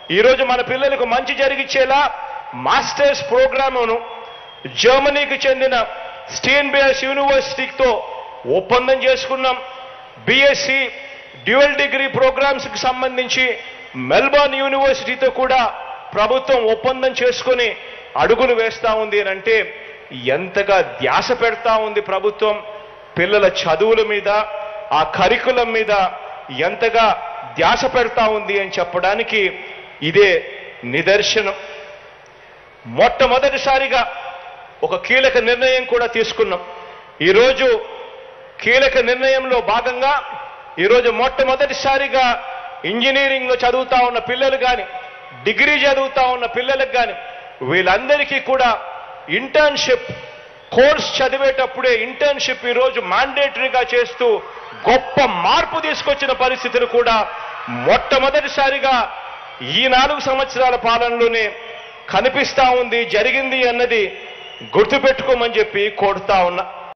ఈరోజు మన పిల్లలకు మంచి జరిగిచ్చేలా మాస్టర్స్ ప్రోగ్రామును జర్మనీకి చెందిన స్టీన్బియర్స్ యూనివర్సిటీతో ఒప్పందం చేసుకున్నాం బిఎస్సి డ్యూయల్ డిగ్రీ ప్రోగ్రామ్స్ కి సంబంధించి మెల్బర్న్ యూనివర్సిటీతో కూడా ప్రభుత్వం ఒప్పందం చేసుకొని అడుగులు వేస్తా ఉంది అని అంటే ఎంతగా ధ్యాస పెడతా ఉంది ప్రభుత్వం పిల్లల చదువుల మీద ఆ కరికులం మీద ఎంతగా ధ్యాస పెడతా ఉంది అని చెప్పడానికి ఇదే నిదర్శనం మొట్టమొదటిసారిగా ఒక కీలక నిర్ణయం కూడా తీసుకున్నాం ఈరోజు కీలక నిర్ణయంలో భాగంగా ఈరోజు మొట్టమొదటిసారిగా ఇంజనీరింగ్ లో చదువుతా ఉన్న పిల్లలు కానీ డిగ్రీ చదువుతా ఉన్న పిల్లలకు కానీ వీళ్ళందరికీ కూడా ఇంటర్న్షిప్ కోర్స్ చదివేటప్పుడే ఇంటర్న్షిప్ ఈరోజు మాండేటరీగా చేస్తూ గొప్ప మార్పు తీసుకొచ్చిన పరిస్థితులు కూడా మొట్టమొదటిసారిగా ఈ నాలుగు సంవత్సరాల పాలనలోనే కనిపిస్తా ఉంది జరిగింది అన్నది గుర్తుపెట్టుకోమని చెప్పి కోరుతా ఉన్నా